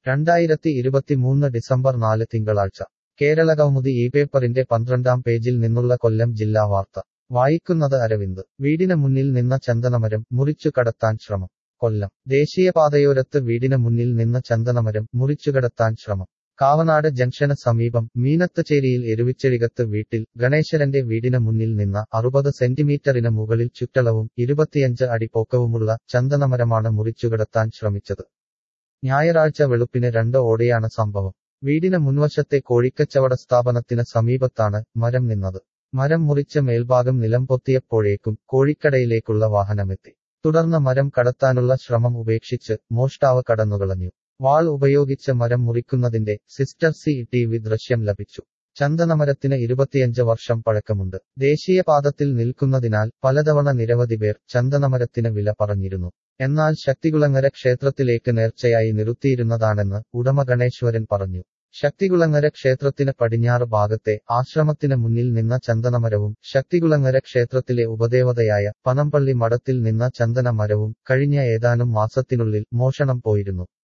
രണ്ടായിരത്തി ഇരുപത്തിമൂന്ന് ഡിസംബർ നാല് തിങ്കളാഴ്ച കേരള കൗമുദി ഈ പേപ്പറിന്റെ പന്ത്രണ്ടാം പേജിൽ നിന്നുള്ള കൊല്ലം ജില്ലാ വാർത്ത വായിക്കുന്നത് അരവിന്ദ് വീടിന് മുന്നിൽ നിന്ന ചന്ദനമരം മുറിച്ചു കടത്താൻ ശ്രമം കൊല്ലം ദേശീയപാതയോരത്ത് വീടിന് മുന്നിൽ നിന്ന ചന്ദനമരം മുറിച്ചുകടത്താൻ ശ്രമം കാവനാട് ജംഗ്ഷന് സമീപം മീനത്തച്ചേരിയിൽ എരുവിച്ചെഴികത്ത് വീട്ടിൽ ഗണേശരന്റെ വീടിന് മുന്നിൽ നിന്ന അറുപത് സെന്റിമീറ്ററിന് മുകളിൽ ചുറ്റളവും ഇരുപത്തിയഞ്ച് അടി പൊക്കവുമുള്ള ചന്ദനമരമാണ് മുറിച്ചുകടത്താൻ ശ്രമിച്ചത് ഞായറാഴ്ച വെളുപ്പിന് രണ്ട് ഓടെയാണ് സംഭവം വീടിന് മുൻവശത്തെ കോഴിക്കച്ചവട സ്ഥാപനത്തിന് സമീപത്താണ് മരം നിന്നത് മരം മുറിച്ച മേൽഭാഗം നിലം പൊത്തിയപ്പോഴേക്കും കോഴിക്കടയിലേക്കുള്ള വാഹനമെത്തി തുടർന്ന് മരം കടത്താനുള്ള ശ്രമം ഉപേക്ഷിച്ച് മോഷ്ടാവ് കടന്നുകളഞ്ഞു വാൾ ഉപയോഗിച്ച് മരം മുറിക്കുന്നതിന്റെ സിസ്റ്റർ സി ടി വി ദൃശ്യം ലഭിച്ചു ചന്ദനമരത്തിന് ഇരുപത്തിയഞ്ച് വർഷം പഴക്കമുണ്ട് ദേശീയപാദത്തിൽ നിൽക്കുന്നതിനാൽ പലതവണ നിരവധി പേർ ചന്ദനമരത്തിന് വില പറഞ്ഞിരുന്നു എന്നാൽ ശക്തികുളങ്ങര ക്ഷേത്രത്തിലേക്ക് നേർച്ചയായി നിർത്തിയിരുന്നതാണെന്ന് ഉടമ ഗണേശ്വരൻ പറഞ്ഞു ശക്തികുളങ്ങര ക്ഷേത്രത്തിന് പടിഞ്ഞാറ് ഭാഗത്തെ ആശ്രമത്തിന് മുന്നിൽ നിന്ന ചന്ദനമരവും ശക്തികുളങ്ങര ക്ഷേത്രത്തിലെ ഉപദേവതയായ പനമ്പള്ളി മഠത്തിൽ നിന്ന ചന്ദനമരവും കഴിഞ്ഞ ഏതാനും മാസത്തിനുള്ളിൽ മോഷണം പോയിരുന്നു